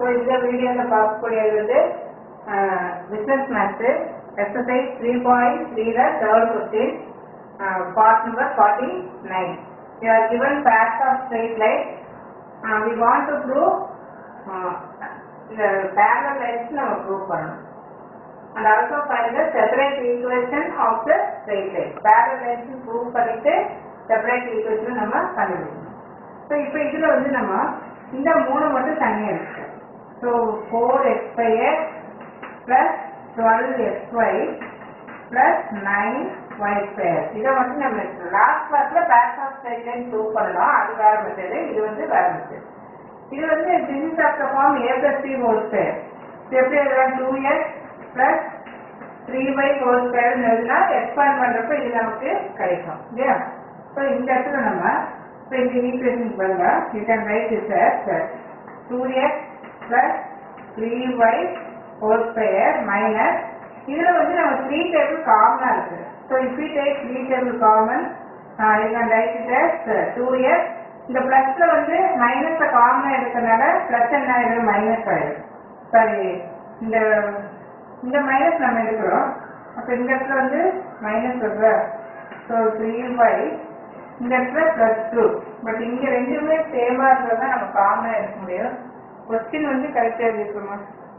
so இந்த வீடியோவில் பார்க்கக்கூடியது வந்து business maths exercise three point த்ரீல third question part number forty nine you are given pairs of straight lines uh, we want to prove uh, இந்த parallel lines நம்ம prove பண்ணணும் and also find the separate equation of the straight line parallel lines prove பண்ணிட்டு separate equation நம்ம கண்டுபிடிக்கணும் so இப்போ இதுல வந்து நம்ம இந்த மூணு மட்டும் தனியாக இருக்கு so four x five plus twelve x y plus nine y square இதை வந்து நம்ம லாஸ்ட் கிளாஸ்ல pair of straight line prove பண்ணலாம் அது வேற மெத்தடு இது வந்து வேற மெத்தட் இது வந்து digit of the form a plus three whole square இது எப்படி எழுதலாம் two x plus three by whole ஸ்கொயர்னு எழுதினா எக்ஸ்பேண்ட் பண்ணுறப்ப இது நமக்கு கிடைக்கும் இல்லையா ஸோ இந்த இடத்துல நம்ம இப்போ இந்த ஈக்குவேஷன் பாருங்க you can write is as two x plus three y whole square minus இதில் வந்து நம்ம த்ரீ டேபிள் காமனாக இருக்குது so if you take three table common you can write it as two x இந்த ப்ளஸ்ல வந்து மைனஸை காமனாக எடுக்கிறதுனால ப்ளஸ் என்ன ஆயிடும் மைனஸ் ஆயிடும் சாரி இந்த இந்த மைனஸ் நம்ம எடுக்கிறோம் அப்போ இந்த இடத்துல வந்து மைனஸ் வருது ஸோ த்ரீ ஒய் இந்த இடத்துல ப்ளஸ் டூ பட் இங்க ரெண்டுமே சேமா இருந்தால் தான் நம்ம காமனாக எடுக்க முடியும் கொஸ்டின் வந்து கரெக்டாக எழுதிருக்கோமா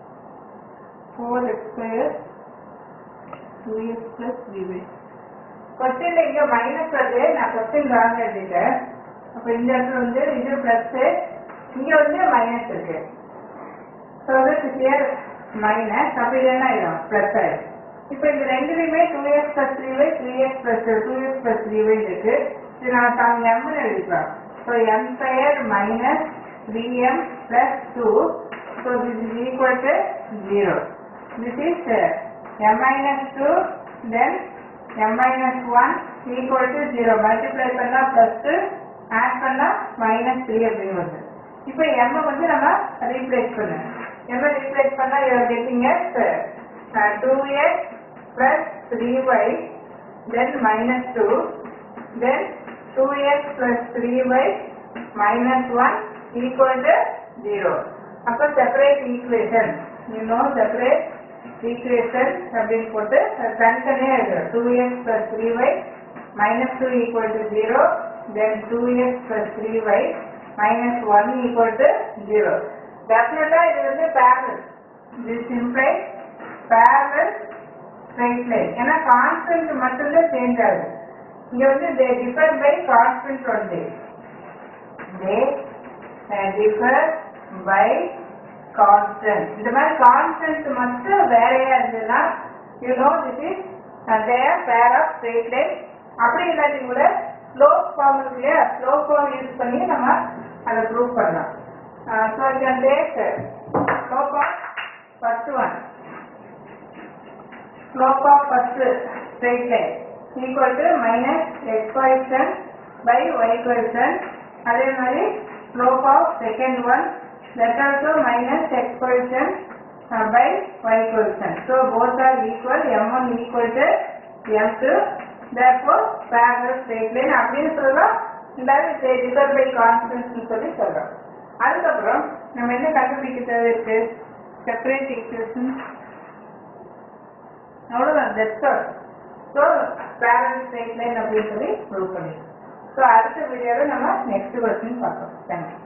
four x square two x plus three by கொஸ்டின்ல இங்க மைனஸ் வருது நான் கொஸ்டின் ராங் எழுதிட்டேன் அப்போ இந்த இடத்துல வந்து இது ப்ளஸ் இங்க வந்து மைனஸ் இருக்கு so this is here minus அப்போ இது என்ன ஆயிடும் ப்ளஸ் ஆயிடும் இப்போ இந்த ரெண்டுலையுமே two x plus three y three x plus two x plus three y இருக்கு இது நான் தாங்க எம்னு எழுதிக்கலாம் so m square minus three m plus two so this is equal to zero this is m minus two then m minus one equal to zero multiply பண்ணால் plus two add பண்ணால் minus three அப்படின்னு வருது இப்போ m வந்து நம்ம replace பண்ணணும் m replace பண்ணா you are getting s two x plus three y then minus two then two x plus three y minus one equal to zero அப்போ separate equation you know separate equation அப்படின்னு போட்டு அது தனித்தனியாக எழுதுறோம் two x plus three y minus two equal to zero then two x plus three y minus one equal to zero டெஃபினட்டாக இது வந்து barrel this imply parallel straight line ஏன்னா constant மட்டும்தான் சேஞ்ச் ஆகுது இங்க வந்து they differ by constant only they differ by constant இந்த மாதிரி கான்ஸ்டன்ட் மட்டும் வேறையா இருந்ததுன்னா you know this is their pair of straight line அப்படி இல்லாட்டி கூட ஸ்லோப் ஃபார்ம் இருக்கு இல்லையா ஸ்லோப் ஃபார்ம் யூஸ் பண்ணி நம்ம அதை ப்ரூவ் பண்ணலாம் so I can take slope of first one slope of first straight line equal to minus x coefficient by y coefficient அதே மாதிரி slope of second one that also minus x coefficient by y coefficient so both are equal m one equal to m two therefore parallel straight line அப்படின்னு சொல்லலாம் இல்லாத differ by constants சொல்லி சொல்றோம் அதுக்கப்புறம் நம்ம என்ன கண்டுபிடிக்க தேவை இருக்கு செப்பரேட் ஈக்குவேஷன் அவ்வளோதான் that's all so parallel straight line அப்படின்னு சொல்லி ப்ரூவ் பண்ணிடுறோம் ஸோ அடுத்த வீடியோவில் நம்ம நெக்ஸ்ட் கொஸ்டின் பார்க்கலாம் தேங்க்யூ